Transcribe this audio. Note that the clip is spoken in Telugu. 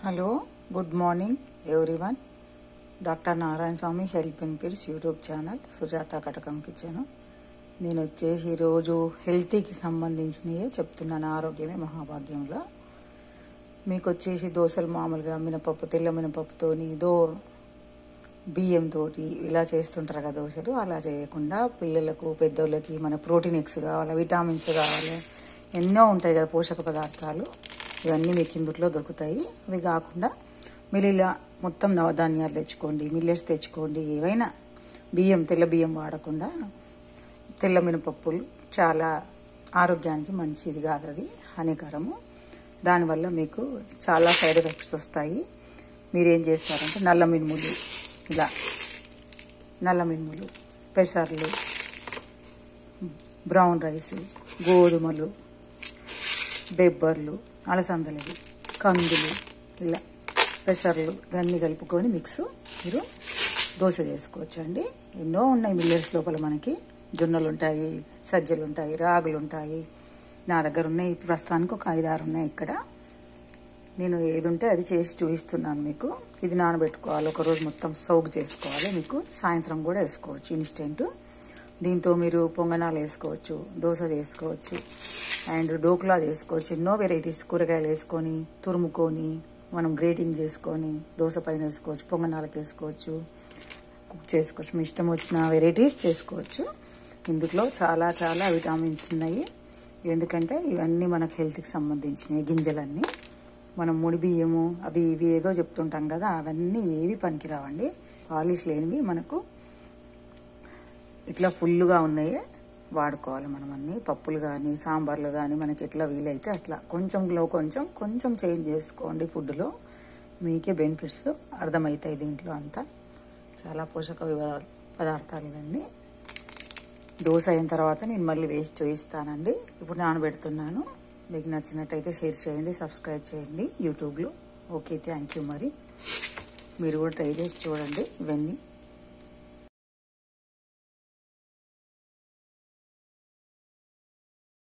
hello good morning everyone doctor Narayana Swamy help in పీర్స్ YouTube channel Sujatha Katakam kitchen నేను వచ్చేసి ఈరోజు హెల్తీకి సంబంధించినవే చెప్తున్నాను ఆరోగ్యమే మహాభాగ్యంలో మీకు వచ్చేసి దోశలు మామూలుగా మినపప్పు తెల్ల మినపప్పుతోని దో బియ్యంతో ఇలా చేస్తుంటారు కదా దోశలు అలా చేయకుండా పిల్లలకు పెద్దోళ్ళకి మన ప్రోటీన్ ఎగ్స్ కావాలి విటామిన్స్ కావాలి ఎన్నో ఉంటాయి కదా పోషక పదార్థాలు ఇవన్నీ మీకు ఇందులో దొరుకుతాయి అవి కాకుండా మీరు ఇలా మొత్తం నవధాన్యాలు తెచ్చుకోండి మిల్లెట్స్ తెచ్చుకోండి ఏవైనా బియ్యం తెల్ల బియ్యం వాడకుండా తెల్ల మినపప్పులు చాలా ఆరోగ్యానికి మంచిది కాదు అది హానికరము దానివల్ల మీకు చాలా సైడ్ ఎఫెక్ట్స్ వస్తాయి మీరేం చేస్తారంటే నల్ల మినుములు ఇలా నల్ల మినుములు పెసర్లు బ్రౌన్ రైస్ గోధుమలు బెబ్బర్లు అలసందలవి కందులు ఇలా పెసర్లు ఇవన్నీ కలుపుకొని మిక్స్ మీరు దోశ చేసుకోవచ్చు అండి ఎన్నో ఉన్నాయి మిల్లెట్స్ లోపల మనకి జొన్నలు ఉంటాయి సజ్జలు ఉంటాయి రాగులు ఉంటాయి నా దగ్గర ఉన్నాయి ప్రస్తుతానికి ఒక ఐదారు ఉన్నాయి ఇక్కడ నేను ఏది ఉంటే అది చేసి చూపిస్తున్నాను మీకు ఇది నానబెట్టుకోవాలి ఒక రోజు మొత్తం సోక్ చేసుకోవాలి మీకు సాయంత్రం కూడా వేసుకోవచ్చు ఇన్స్టెంట్ దీంతో మీరు పొంగనాలు వేసుకోవచ్చు దోశ చేసుకోవచ్చు అండ్ డోక్లా చేసుకోవచ్చు ఎన్నో వెరైటీస్ కూరగాయలు వేసుకొని తురుముకొని మనం గ్రేటింగ్ చేసుకొని దోశ పైన వేసుకోవచ్చు పొంగనాలకు వేసుకోవచ్చు కుక్ చేసుకోవచ్చు మీ ఇష్టం వచ్చిన వెరైటీస్ చేసుకోవచ్చు ఇందులో చాలా చాలా విటామిన్స్ ఉన్నాయి ఎందుకంటే ఇవన్నీ మనకు హెల్త్కి సంబంధించినవి గింజలన్నీ మనం ముడి బియ్యము అవి ఇవి ఏదో చెప్తుంటాం కదా అవన్నీ ఏవి పనికిరావండి పాలిష్ లేనివి మనకు ఇట్లా ఫుల్గా ఉన్నాయి వాడుకోవాలి మనం అన్ని పప్పులు కానీ సాంబార్లు కానీ మనకి ఎట్లా వీలైతే అట్లా కొంచెంలో కొంచెం కొంచెం చేంజ్ చేసుకోండి ఫుడ్లో మీకే బెనిఫిట్స్ అర్థమవుతాయి దీంట్లో అంతా చాలా పోషక వివ- పదార్థాలు ఇవన్నీ దోశ అయిన తర్వాత నేను మళ్ళీ వేసి చూపిస్తానండి ఇప్పుడు నానబెడుతున్నాను మీకు నచ్చినట్టయితే షేర్ చేయండి సబ్స్క్రైబ్ చేయండి యూట్యూబ్లో ఓకే థ్యాంక్ యూ మరి మీరు కూడా ట్రై చేసి చూడండి ఇవన్నీ